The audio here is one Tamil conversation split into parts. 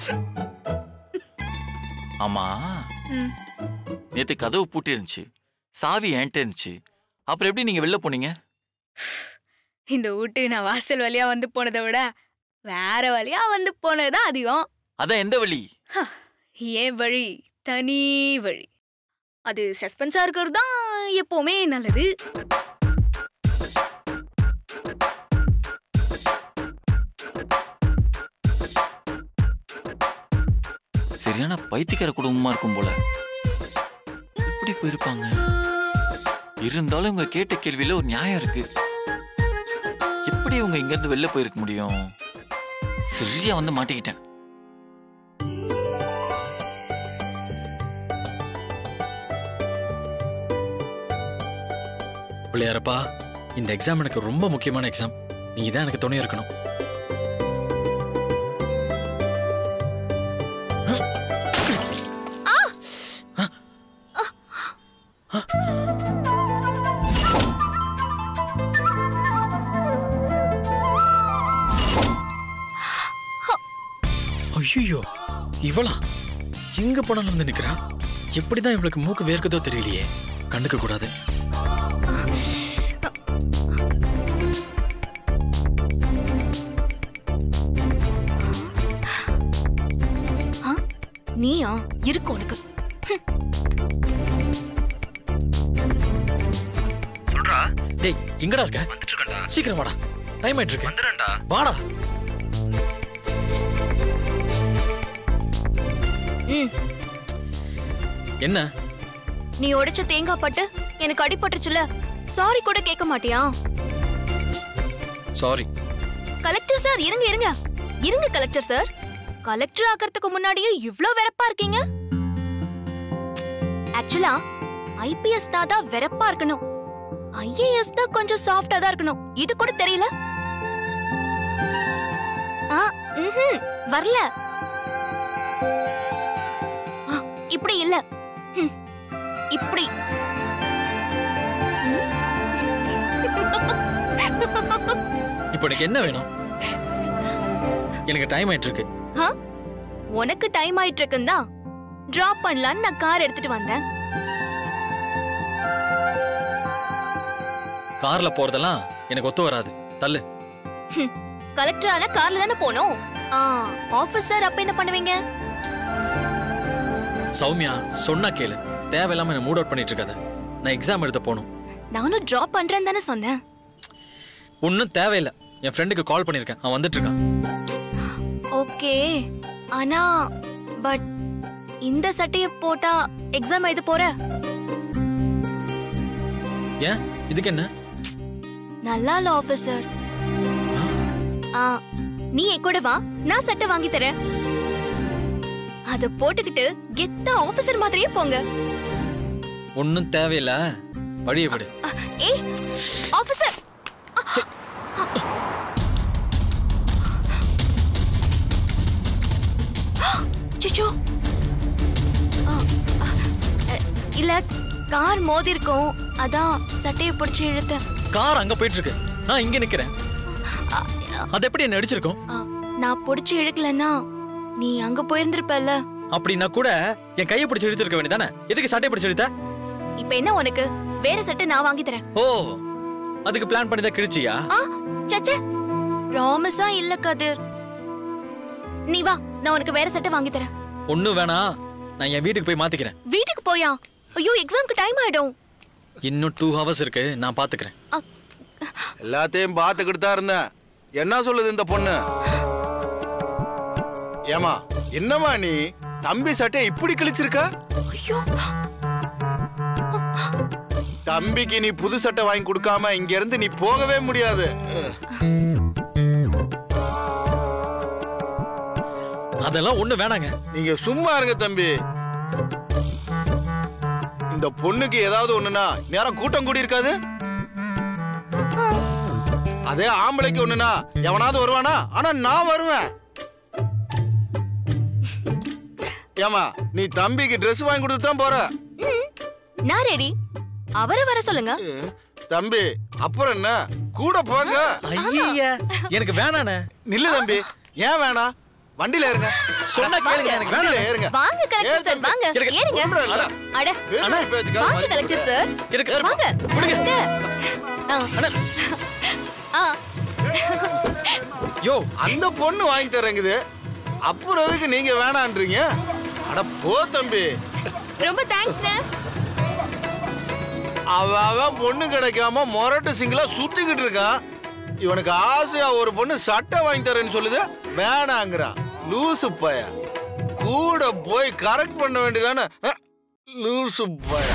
ஆமா ம். நேத்து கதவு பூட்டி இருந்துச்சு சாவி என்கிட்ட இருந்துச்சு அப்புறம் எப்படி நீங்க வெளில போனீங்க இந்த வீட்டுக்கு நான் வாசல் வழியா வந்து போனதை விட வேற வழியா வந்து போனதுதான் அதிகம் அதான் எந்த வழி ஏன் வழி தனி வழி அது சஸ்பென்ஸா இருக்கிறது தான் எப்பவுமே நல்லது சரியான பைத்தியக்கார குடும்பமா இருக்கும் போல எப்படி போயிருப்பாங்க இருந்தாலும் இவங்க கேட்ட கேள்வியில ஒரு நியாயம் இருக்கு எப்படி இவங்க இங்க இருந்து வெளில போயிருக்க முடியும் சரியா வந்து மாட்டிக்கிட்டேன் பிள்ளையாரப்பா இந்த எக்ஸாம் எனக்கு ரொம்ப முக்கியமான எக்ஸாம் நீ தான் எனக்கு துணையா இருக்கணும் ஐயோ இவளா எங்க போனாலும் வந்து நிக்கிறா எப்படிதான் இவளுக்கு மூக்கு வேர்க்குதோ தெரியலையே கண்டுக்க கூடாது ஆ, நீயா இருக்கு உனக்கு சொல்றா டேய் எங்கடா இருக்க வந்துட்டு இருக்கேன்டா சீக்கிரம் வாடா டைம் ஆயிட்டு இருக்கு வந்துடுறேன்டா வாடா ம் என்ன நீ உடைச்ச தேங்காய் பட்டு எனக்கு அடிபட்டுச்சுல சாரி கூட கேட்க மாட்டியா சாரி கலெக்டர் சார் இருங்க இருங்க இருங்க கலெக்டர் சார் கலெக்டர் ஆகிறதுக்கு முன்னாடியே இவ்ளோ வெறப்பா இருக்கீங்க ஆக்சுவலா ஐபிஎஸ் தான் தான் வெறப்பா இருக்கணும் ஐஏஎஸ் தான் கொஞ்சம் சாஃப்டா தான் இருக்கணும் இது கூட தெரியல ஆ ம்ஹும், வரல ஆ, இப்படி இல்ல ம், இப்படி இப்போ எனக்கு என்ன வேணும் எனக்கு டைம் ஆயிட்டு இருக்கு ஆ? உனக்கு டைம் ஆயிட்டு இருக்குன்னு தான் டிராப் பண்ணலான்னு நான் கார் எடுத்துட்டு வந்தேன் கார்ல போறதெல்லாம் எனக்கு ஒத்து வராது தள்ளு கலெக்டர் ஆன கார்ல தானே போனோம் ஆ ஆபீசர் அப்ப என்ன பண்ணுவீங்க சௌமியா சொன்னா கேளு தேவையில்லாம என்ன மூட் அவுட் பண்ணிட்டு இருக்காத நான் எக்ஸாம் எழுத போகணும் நானும் டிராப் பண்றேன்னு தானே சொன்னேன் ஒன்றும் தேவையில்லை என் ஃப்ரெண்டுக்கு கால் பண்ணியிருக்கேன் அவன் வந்துட்டு இருக்கான் ஓகே ஆனா பட் இந்த சட்டைய போட்டா எக்ஸாம் எழுத போற ஏன் இதுக்கு என்ன நல்லா இல்ல ஆபீசர் ஆ நீ என் கூட வா நான் சட்டை வாங்கி தரேன் அத போட்டுக்கிட்டு கெத்த ஆபீசர் மாதிரியே போங்க ஒன்றும் தேவையில்ல வழியை விடு அ, ஏய் ஆபீசர் சுச்சோ இல்ல கார் மோதி இருக்கும் அதான் சட்டையை பிடிச்சி இழுத்தேன் கார் அங்க போயிட்டு இருக்கு நான் இங்க நிக்கிறேன் அ, அது எப்படி என்ன அடிச்சிருக்கும் அ, நான் பிடிச்சி இழுக்கலன்னா நீ அங்க போயிருந்திருப்பல்ல அப்படின்னா கூட என் கையை பிடிச்சி இழுத்துருக்க வேண்டியதானே எதுக்கு சட்டை பிடிச்சி இழுத்த இப்ப என்ன உனக்கு வேற சட்டை நான் வாங்கி தரேன் ஓ அதுக்கு பிளான் பண்ணி தான் கிழிச்சியா ஆ சச்சே ப்ராமிஸா இல்ல கதிர் நீ வா நான் உனக்கு வேற சட்டை வாங்கி தரேன் ஒன்றும் வேணாம் நான் என் வீட்டுக்கு போய் மாத்திக்கிறேன் வீட்டுக்கு போயா ஐயோ எக்ஸாம்க்கு டைம் ஆயிடும் இன்னும் டூ ஹவர்ஸ் இருக்கு நான் பாத்துக்கிறேன் அ, எல்லாத்தையும் பார்த்துக்கிட்டு தான் இருந்தேன் என்ன சொல்லுது இந்த பொண்ணு ஏமா என்னம்மா நீ தம்பி சட்டை இப்படி கிழிச்சிருக்க ஐயோ தம்பிக்கு நீ புது சட்டை வாங்கி கொடுக்காம இங்க இருந்து நீ போகவே முடியாது அதெல்லாம் ஒண்ணு வேணாங்க நீங்க சும்மா இருங்க தம்பி இந்த பொண்ணுக்கு ஏதாவது ஒண்ணுனா நேரம் கூட்டம் கூடி இருக்காது அதே ஆம்பளைக்கு ஒண்ணுனா எவனாவது வருவானா ஆனா நான் வருவேன் ஏமா நீ தம்பிக்கு Dress வாங்கி கொடுத்து தான் போற ம், நான் ரெடி அவரை வர சொல்லுங்க ம், தம்பி அப்புறம் என்ன கூட போங்க ஐய எனக்கு வேணானே நில்லு தம்பி ஏன் வேணாம் வண்டியில ஏறுங்க சொன்னா கேளுங்க எனக்கு வண்டியில வேணாம் ஏறுங்க வாங்க கலெக்டர் சார் வாங்க எனக்கு- ஏறுங்க ஒண்ணுமில்ல. அட பேச்சு பேச்சுக்காக வாங்க மதிப்பு கலெக்டர் சார் எனக்கு வாங்க வாங்க ஆ. ஆ யோ அந்த பொண்ணு வாங்கி தரங்குது அப்புறம் எதுக்கு நீங்க வேணான்றீங்க அட போ தம்பி ரொம்ப தேங்க்ஸ்ண்ணே அவ அவன் பொண்ணு கிடைக்காம மொரட்டு சிங்கிளா சுத்திக்கிட்டு இருக்கான் இவனுக்கு ஆசையா ஒரு பொண்ணு சட்டை வாங்கி தரேன்னு சொல்லுது வேணாங்கிறான் லூசு பய கூட போய் கரெக்ட் பண்ண வேண்டியதானே அஹ், லூசு பய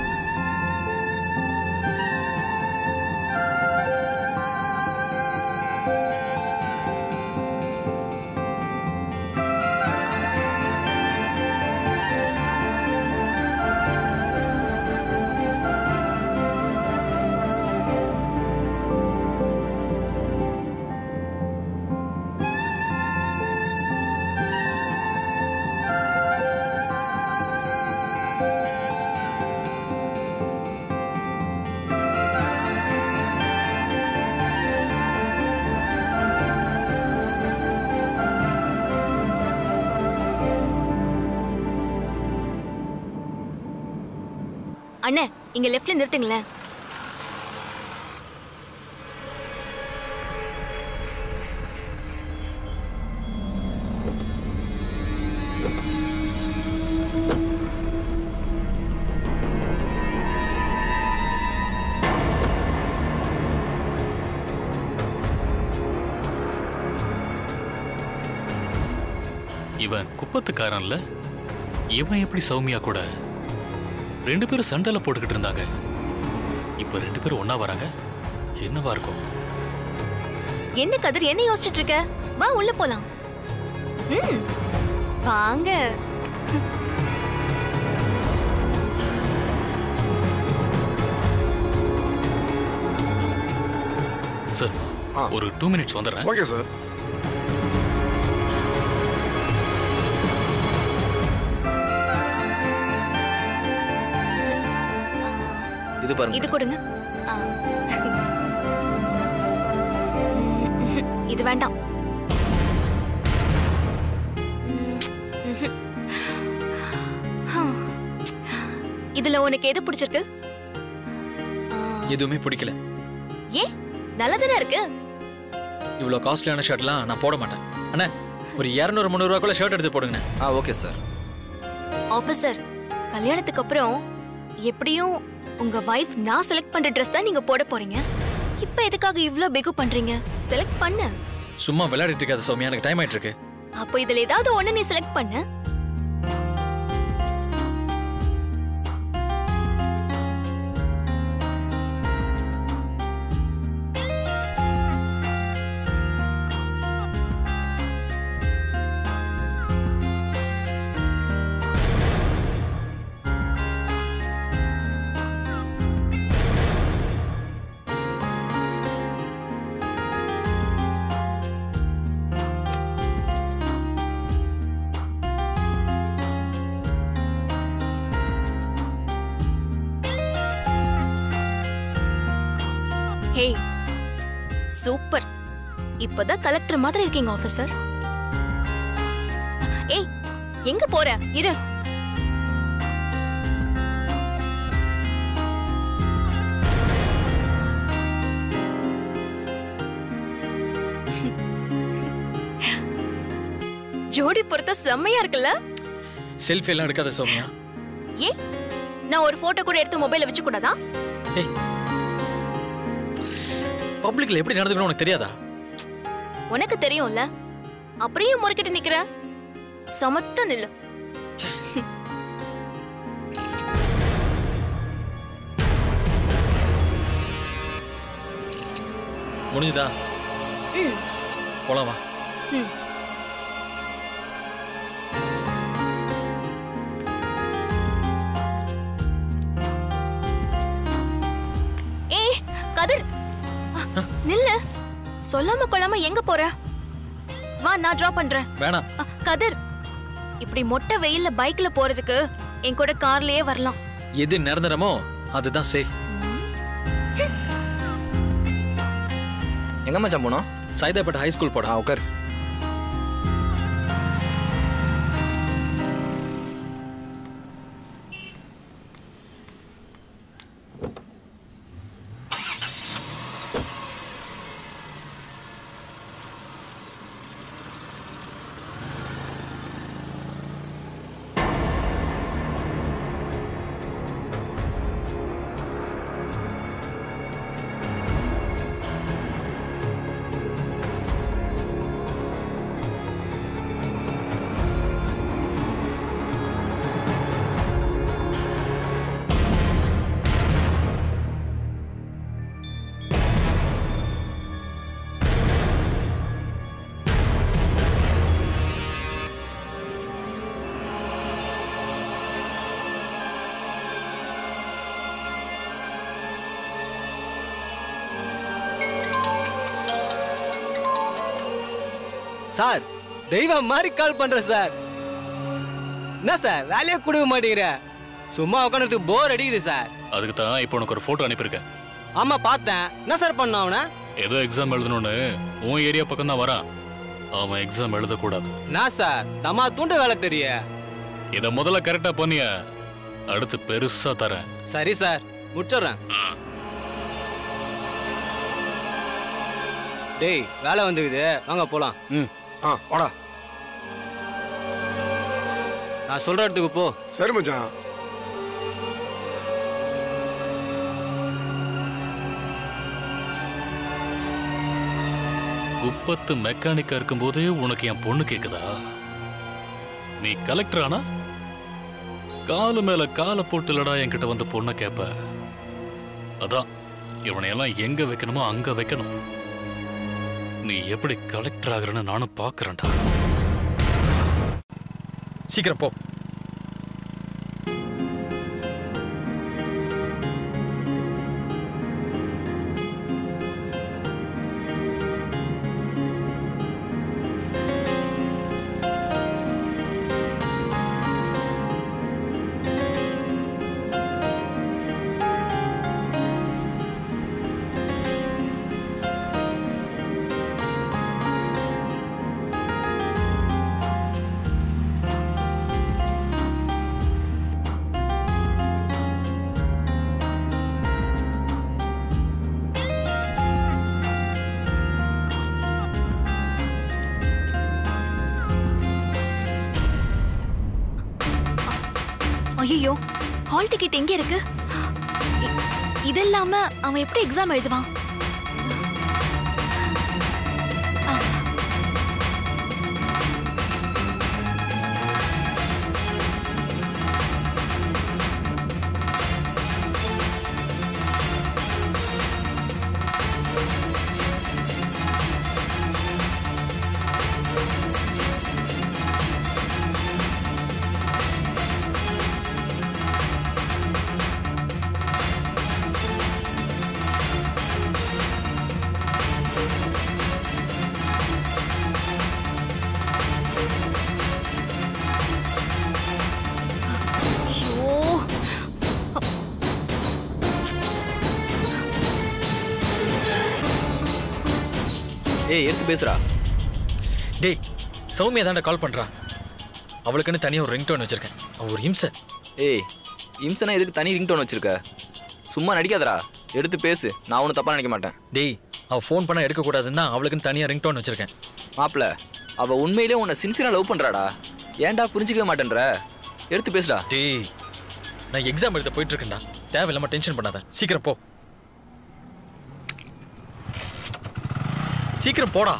அண்ணே இங்க லெஃப்ட்ல நிறுத்துங்களேன் இவன் குப்பத்துக்காரன்ல இவன் எப்படி சௌமியா கூட ரெண்டு பேரும் சண்டையில போட்டுக்கிட்டு இருந்தாங்க இப்ப ரெண்டு பேரும் ஒண்ணா வராங்க என்னவா இருக்கும் என்ன கதிர் என்ன யோசிச்சுட்டு இருக்க வா உள்ள போலாம் ம் வாங்க சார் ஆ. ஒரு டூ மினிட்ஸ் வந்துடுறேன் ஓகே சார் இது பாருங்க இது கொடுங்க ஆ. ம்ஹும். இது வேண்டாம் ம், ம்ஹும். ஹம். இதுல உனக்கு எது பிடிச்சிருக்கு ஆ, எதுவுமே பிடிக்கல ஏன் நல்லதானே இருக்கு இவ்வளோ காஸ்ட்லியான ஷர்ட்லாம் நான் போட மாட்டேன் அண்ணா ஒரு இரநூறு முந்நூறுவாக்குள்ள ஷர்ட் எடுத்து போடுங்கண்ணே ஆ ஓகே சார் ஆஃபீஸர் கல்யாணத்துக்கு அப்புறம் எப்படியும் உங்க வைஃப் நான் செலக்ட் பண்ற ட்ரெஸ் தான் நீங்க போட போறீங்க இப்ப எதுக்காக இவ்ளோ பிகு பண்றீங்க செலக்ட் பண்ணு சும்மா விளையாடிட்டு இருக்காது சௌமியா எனக்கு டைம் ஆயிட்டு இருக்கு அப்போ இதுல ஏதாவது ஒண்ணு நீ செலக்ட் பண்ணு ஹே சூப்பர் இப்பதான் கலெக்டர் மாதிரி இருக்கீங்க ஆபீசர் ஏய் எங்க போற இரு ஜோடி பொறுத்த செம்மையா இருக்குல்ல செல்ஃபி எல்லாம் எடுக்காத சௌமியா ஏன் நான் ஒரு போட்டோ கூட எடுத்து மொபைல்ல வச்சு கூடாதா ஏய் பப்ளிக்ல எப்படி நடந்துக்கணும் உனக்கு தெரியாதா உனக்கு தெரியும்ல அப்படியே முறுக்கிட்டு நிக்கிற சமத்த நில்லு முடிஞ்சுதா ம் போலாம் வா ம் ஏய் கதிர் அ, நில்லு சொல்லாம கொள்ளாம எங்க போற வா நான் டிராப் பண்றேன் வேணாம் அ, கதிர் இப்படி மொட்டை வெயில்ல பைக்ல போறதுக்கு என் கூட கார்லயே வரலாம் எது நிரந்தரமோ அதுதான் சேஃப் எங்க மச்சான் போனோம் சைதாப்பேட்டை ஹை ஸ்கூல் போடா உட்கார் சார் தெய்வம் மாதிரி கால் பண்றேன் சார் என்ன சார் வேலையை கொடுக்க மாட்டேங்கிற சும்மா உட்காந்துட்டு போர் அடிக்குது சார் அதுக்கு தான் இப்போ உனக்கு ஒரு போட்டோ அனுப்பியிருக்கேன் ஆமா பார்த்தேன் என்ன சார் பண்ண அவனை ஏதோ எக்ஸாம் எழுதணும்னு உன் ஏரியா பக்கம் தான் வரான் அவன் எக்ஸாம் எழுதக்கூடாது என்ன சார் தம்மா தூண்டு வேலை தெரிய இதை முதல்ல கரெக்டா பண்ணிய அடுத்து பெருசா தரேன் சரி சார் முடிச்சிடுறேன் டேய் வேலை வந்துக்குது வாங்க போலாம் ம் ஆ வாடா நான் சொல்ற இடத்துக்கு போ சரி மச்சான் குப்பத்து மெக்கானிக்கா இருக்கும்போதே உனக்கு என் பொண்ணு கேக்குதா நீ கலெக்டர் ஆனா காலு மேல காலை போட்டுலடா என்கிட்ட வந்து பொண்ணை கேப்ப அதான் இவனையெல்லாம் எங்க வைக்கணுமோ அங்க வைக்கணும் நீ எப்படி கலெக்டர் ஆகுறன்னு நானும் பாக்குறேன்டா சீக்கிரம் போ ஐயோ ஹால் டிக்கெட் எங்க இருக்கு இ- இது இல்லாம அவன் எப்படி எக்ஸாம் எழுதுவான் ஆ. ஐயோ ஏய் எடுத்து பேசுறா டேய் சௌமியா தாண்டா கால் பண்றா அவளுக்குன்னு தனியாக ஒரு ரிங்டோன் வச்சிருக்கேன் அவன் ஒரு இம்சை ஏய் இம்சனா எதுக்கு தனி ரிங்டோன் வச்சிருக்க சும்மா நடிக்காதடா எடுத்து பேசு நான் ஒன்றும் தப்பா நினைக்க மாட்டேன் டேய் அவள் ஃபோன் பண்ண எடுக்கக்கூடாதுன்னு தான் அவளுக்குன்னு தனியாக ரிங்டோன் வச்சிருக்கேன் மாப்பிள அவ உண்மையிலே உன்னை சின்சியரா லவ் பண்றாடா ஏன்டா புரிஞ்சுக்கவே மாட்டேன்ற எடுத்து பேசுடா டேய் நான் எக்ஸாம் எழுத போயிட்டு இருக்கேன்டா தேவையில்லாம டென்ஷன் பண்ணாத சீக்கிரம் போ சீக்கிரம் போடா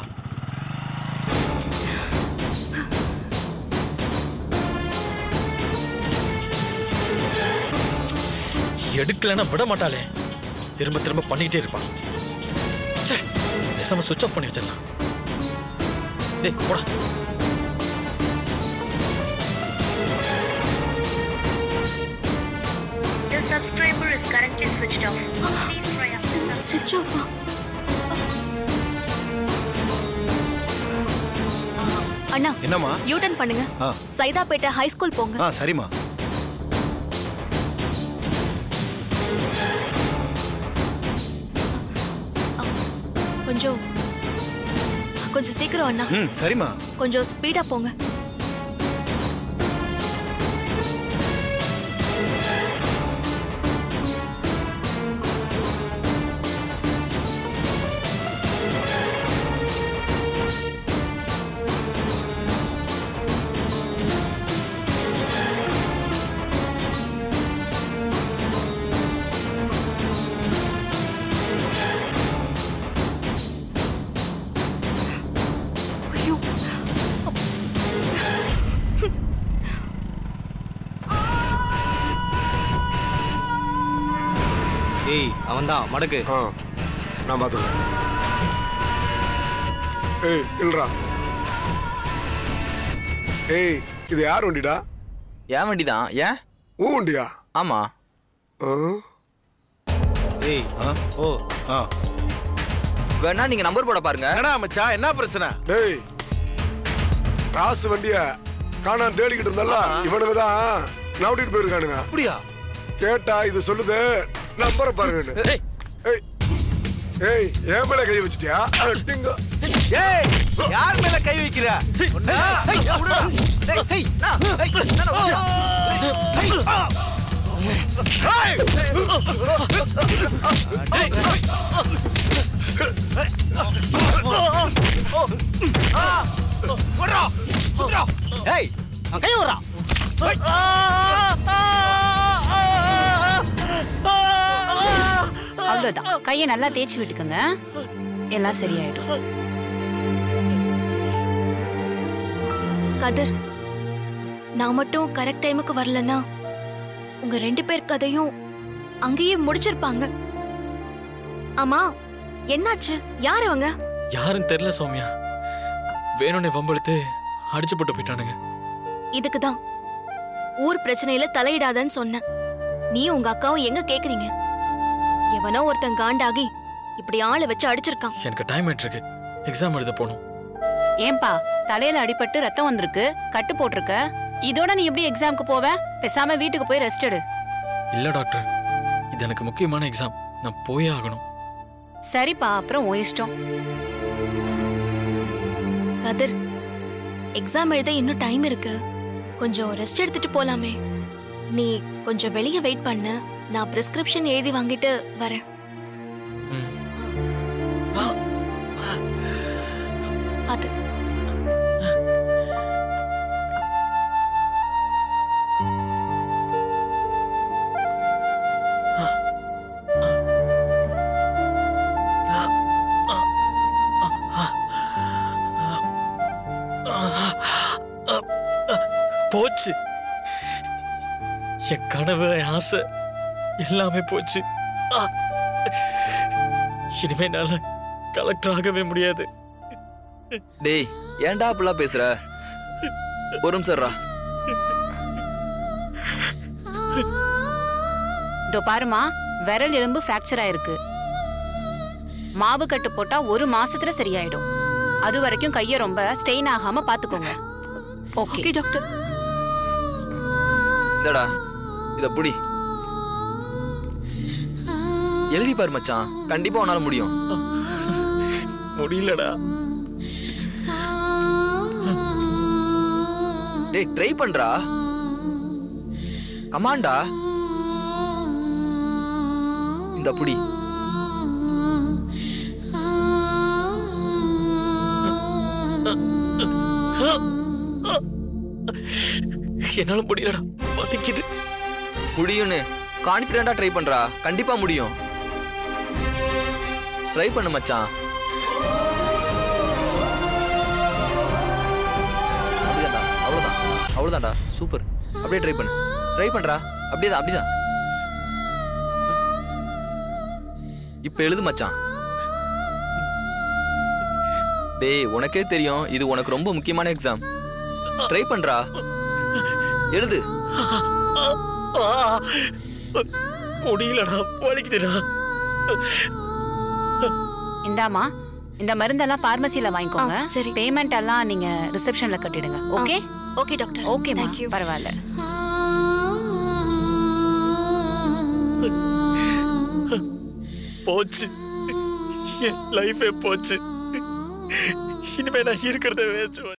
எடுக்கலைன்னா விட மாட்டாளே திரும்ப திரும்ப பண்ணிக்கிட்டே இருப்பான் ச்சே பேசாம சுவிட்ச் ஆஃப் பண்ணி வச்சிடலாம் டேய் போடா The subscriber is currently switched off. Please try after some சுவிட்ச் ஆஃபா அண்ணா என்னம்மா யூட்டன் பண்ணுங்க ஆ. சைதாப்பேட்டை ஹை ஸ்கூல் போங்க ஆ சரிம்மா கொஞ்சம் கொஞ்சம் சீக்கிரம் அண்ணா ம் சரிம்மா கொஞ்சம் ஸ்பீடா போங்க ஐயோ ஏய் அவன்தான் மடக்கு ஆ நான் பார்த்துக்கிறேன் ஏய் இல்லடா ஏய் இது யார் வண்டிடா ஏன் வண்டிதான் ஏன் உன் வண்டியா ஆமா ஆ ஏய் ஆ ஓ ஆ வேணா நீங்க நம்பர் போட பாருங்க என்னடா மச்சான் என்ன பிரச்சனை டேய் ராசு வண்டிய காணாம தேடிக்கிட்டு இருந்தால இவனுங்க தான் நவுட்டிட்டு போயிருக்கானுங்க அப்படியா கேட்டா இது சொல்லுது நம்பரை பாருங்க ஏய். ஏய் ஏய் என் மேல கை வச்சிட்டியா அடிங்க. ஏய் யார் மேல கை வைக்கிற உன்னை? ஏய்! விட்றா, விட்றா. ஏய் அவன் கை விடுறான் அவ்வளவுதான் கையை நல்லா தேய்ச்சி விட்டுக்கோங்க எல்லாம் சரியாயிடும் கதிர் நான் மட்டும் கரெக்ட் டைமுக்கு வரலன்னா உங்க ரெண்டு பேர் கதையும் அங்கேயே முடிச்சிருப்பாங்க ஆமா என்னாச்சு யார் அவங்க யாருன்னு தெரியல சௌமியா வேணும்னே வம்பெடுத்து அடிச்சு போட்டு போயிட்டானுங்க இதுக்கு தான் ஊர் பிரச்சனையில தலையிடாதன்னு சொன்னேன் நீ உங்க அக்காவும் எங்க கேக்குறீங்க எவனோ ஒருத்தன் காண்டாகி இப்படி ஆளை வச்சு அடிச்சிருக்கான் எனக்கு டைம் ஆயிட்டு இருக்கு எக்ஸாம் எழுத போகணும் ஏன்பா தலையில அடிபட்டு ரத்தம் வந்திருக்கு கட்டு போட்டிருக்க இதோட நீ எப்படி எக்ஸாம்க்கு போவ பேசாம வீட்டுக்கு போய் ரெஸ்ட் எடு இல்ல டாக்டர் இது எனக்கு முக்கியமான எக்ஸாம் நான் போயே ஆகணும் சரிப்பா அப்புறம் உன் இஷ்டம் கதிர் எக்ஸாம் எழுத இன்னும் டைம் இருக்கு கொஞ்சம் ரெஸ்ட் எடுத்துட்டு போலாமே நீ கொஞ்சம் வெளியே வெயிட் பண்ணு நான் பிரிஸ்கிரிப்ஷன் எழுதி வாங்கிட்டு வரேன் ம். பாத்து போச்சு என் கனவு என் ஆசை எல்லாமே போச்சு ஆ! இனிமே என்னால கலெக்டர் ஆகவே முடியாது டேய் ஏன்டா அப்படிலாம் பேசுற ஒரு நிமிஷம் இருடா. இதோ பாருமா விரல் எலும்பு ஃப்ராக்சர் ஆயிருக்கு மாவு கட்டு போட்டா ஒரு மாசத்துல சரியாயிடும் அது வரைக்கும் கைய ரொம்ப ஸ்ட்ரெயின் ஆகாம பாத்துக்கோங்க ஓகே ஓகே டாக்டர் இந்தடா இத புடி எழுதி பாரு மச்சான் கண்டிப்பா உன்னால முடியும் முடியலடா டேய் ட்ரை பண்றா கமாண்டா இந்த புடி என்னால முடியலடா வலிக்குது முடியும்னு கான்ஃபிடென்ட்டா ட்ரை பண்றா கண்டிப்பா முடியும் ட்ரை பண்ணு மச்சான் அப்படிதான்டா அவ்வளவுதான் அவ்வளவுதான்டா சூப்பர் அப்படியே ட்ரை பண்ணு ட்ரை பண்றா அப்படியேதான் அப்படிதான் இப்ப எழுது மச்சான் டேய் உனக்கே தெரியும் இது உனக்கு ரொம்ப முக்கியமான எக்ஸாம் ட்ரை பண்றா எழுது முடியலடா வலிக்குதுடா இந்தாமா இந்த மருந்தெல்லாம் பார்மசில வாங்கிக்கோங்க ஆ, சரி. பேமெண்ட் எல்லாம் நீங்க ரிசப்ஷன்ல கட்டிடுங்க okay okay doctor okay thank you பரவாயில்ல போச்சு என் லைஃபே போச்சு இனிமே நான் இருக்கிறத வேஸ்ட்